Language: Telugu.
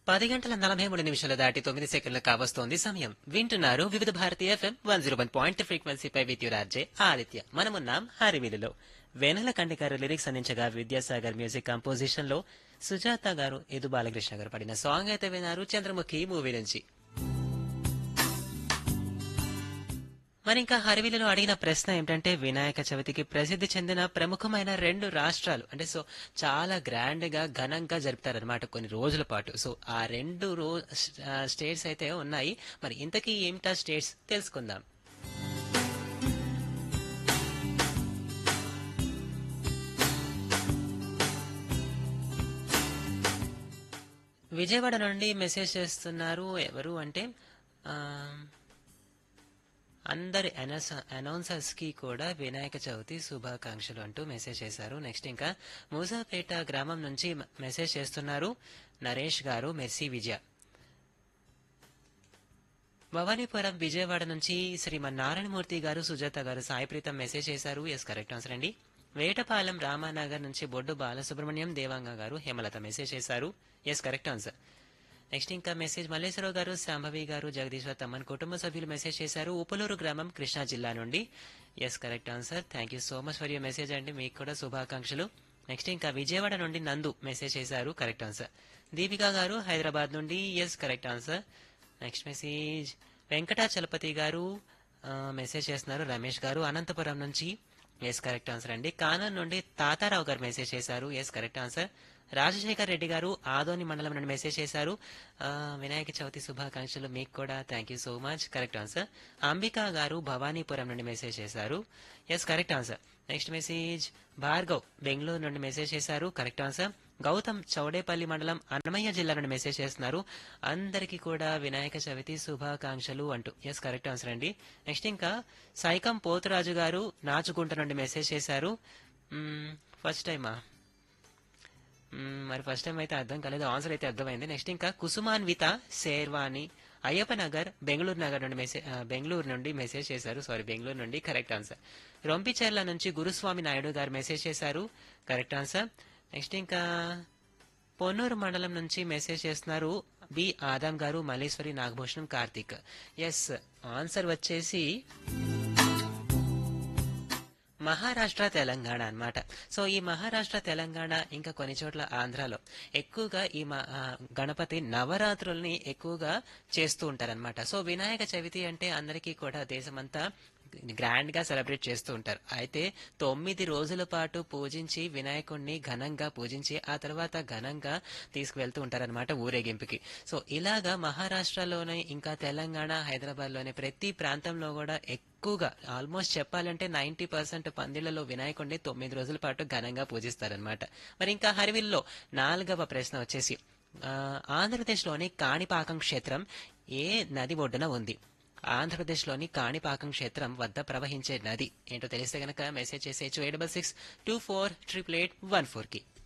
పది గంటల నలభై మూడు నిమిషాలు దాటి తొమ్మిది సెకండ్లు కావస్తోంది సమయం వింటున్నారు Vividh Bharati FM one zero one point ఫ్రీక్వెన్సీపై విద్యురార్జే ఆదిత్య మనమున్నాం హరివిలులో వెనల కండికారు లిరిక్స్ అందించగా విద్యాసాగర్ మ్యూజిక్ కంపోజిషన్ లో సుజాత గారు ఎదు బాలకృష్ణ గారు పడిన సాంగ్ అయితే విన్నారు చంద్రముఖి మూవీ నుంచి మరి ఇంకా హరివిలలో అడిగిన ప్రశ్న ఏమిటంటే వినాయక చవితికి ప్రసిద్ధి చెందిన ప్రముఖమైన రెండు రాష్ట్రాలు అంటే సో చాలా గ్రాండ్ గా ఘనంగా జరుపుతారనమాట కొన్ని రోజుల పాటు సో ఆ రెండు రో స్టేట్స్ అయితే ఉన్నాయి మరి ఇంతకీ ఏమిటా స్టేట్స్ తెలుసుకుందాం విజయవాడ నుండి మెసేజ్ చేస్తున్నారు ఎవరు అంటే ఆ, అందరి అనౌన్సర్స్ కి కూడా వినాయక చవితి శుభాకాంక్షలు అంటూ మెసేజ్ చేశారు నెక్స్ట్ ఇంకా మూసాపేట గ్రామం నుంచి మ- మెసేజ్ చేస్తున్నారు నరేష్ గారు మెర్సీ విజయ భవానీపురం విజయవాడ నుంచి శ్రీమన్ నారాయణమూర్తి గారు సుజాత గారు సాయిప్రీతం మెసేజ్ చేశారు ఎస్ కరెక్ట్ ఆన్సర్ అండి వేటపాలెం రామానగర్ నుంచి బొడ్డు బాలసుబ్రహ్మణ్యం దేవాంగ గారు హేమలత మెసేజ్ చేశారు ఎస్ కరెక్ట్ ఆన్సర్ నెక్స్ట్ ఇంకా మెసేజ్ మల్లేశ్వరరావు గారు శాంభవి గారు జగదీశ్వర్ తమ్మన్ కుటుంబ సభ్యులు మెసేజ్ చేశారు ఉపలూరు గ్రామం కృష్ణా జిల్లా నుండి yes correct answer thank you so much for your message అండి మీకు కూడా శుభాకాంక్షలు నెక్స్ట్ ఇంకా విజయవాడ నుండి నందు మెసేజ్ చేశారు కరెక్ట్ ఆన్సర్ దీపిక గారు హైదరాబాద్ నుండి yes correct answer next message Venkatachalapathi garu ఆ, మెసేజ్ చేస్తున్నారు రమేష్ గారు అనంతపురం నుంచి ఎస్ కరెక్ట్ ఆన్సర్ అండి కానర్ నుండి తాతారావు గారు మెసేజ్ చేశారు yes correct answer Rajasekhar Reddy garu Adoni మండలం నుండి మెసేజ్ చేశారు ఆ, వినాయక చవితి శుభాకాంక్షలు మీకు కూడా thank you so much correct answer Ambika garu Bhavanipuram నుండి మెసేజ్ చేశారు yes correct answer next message Bhargav Bengaluru నుండి మెసేజ్ చేశారు కరెక్ట్ ఆన్సర్ గౌతమ్ చౌడేపల్లి మండలం అన్నమయ్య జిల్లా నుండి మెసేజ్ చేస్తున్నారు అందరికీ కూడా వినాయక చవితి శుభాకాంక్షలు అంటూ ఎస్ కరెక్ట్ ఆన్సర్ అండి నెక్స్ట్ ఇంకా సైకం పోతురాజు గారు నాచుకుంట నుండి మెసేజ్ చేశారు ఫస్ట్ టైమా మ్మ్, మరి ఫస్ట్ టైం అయితే అర్థం కాలేదు ఆన్సర్ అయితే అర్థమైంది నెక్స్ట్ ఇంకా కుసుమాన్విత శేర్వాణి అయ్యప్ప నగర్ బెంగళూరు నగర్ నుండి మెసేజ్ బెంగళూరు నుండి మెసేజ్ చేశారు సారీ బెంగళూరు నుండి కరెక్ట్ ఆన్సర్ రొంపిచెర్ల నుంచి గురుస్వామి నాయుడు గారు మెసేజ్ చేశారు కరెక్ట్ ఆన్సర్ నెక్స్ట్ ఇంకా పొన్నూరు మండలం నుంచి మెసేజ్ చేస్తున్నారు బి ఆదాం గారు మల్లేశ్వరి నాగభూషణం కార్తిక్ ఎస్ ఆన్సర్ వచ్చేసి మహారాష్ట్ర తెలంగాణ అన్నమాట సో ఈ మహారాష్ట్ర తెలంగాణ ఇంకా కొన్ని చోట్ల ఆంధ్రాలో ఎక్కువగా ఈ మ- ఆ, గణపతి నవరాత్రుల్ని ఎక్కువగా చేస్తూ ఉంటారన్నమాట సో వినాయక చవితి అంటే అందరికీ కూడా దేశమంతా గ్రాండ్ గా సెలబ్రేట్ చేస్తూ ఉంటారు అయితే తొమ్మిది రోజుల పాటు పూజించి వినాయకుడిని ఘనంగా పూజించి ఆ తర్వాత ఘనంగా తీసుకువెళ్తూ ఉంటారన్నమాట ఊరేగింపుకి సో ఇలాగా మహారాష్ట్రలోనే ఇంకా తెలంగాణ హైదరాబాద్ లోనే ప్రతి ప్రాంతంలో కూడా ఎక్కువగా ఆల్మోస్ట్ చెప్పాలంటే నైన్టీ పర్సెంట్ పందిళ్లలో వినాయకుడిని తొమ్మిది రోజుల పాటు ఘనంగా పూజిస్తారనమాట మరి ఇంకా హరివిల్లో నాలుగవ ప్రశ్న వచ్చేసి ఆ, ఆంధ్రప్రదేశ్లోని కాణిపాకం క్షేత్రం ఏ నది ఒడ్డున ఉంది ఆంధ్రప్రదేశ్లోని కాణిపాకం క్షేత్రం వద్ద ప్రవహించే నది ఏంటో తెలిస్తే గనక మెసేజ్ చేసేయచ్చు eight double six two four triple eight one four కి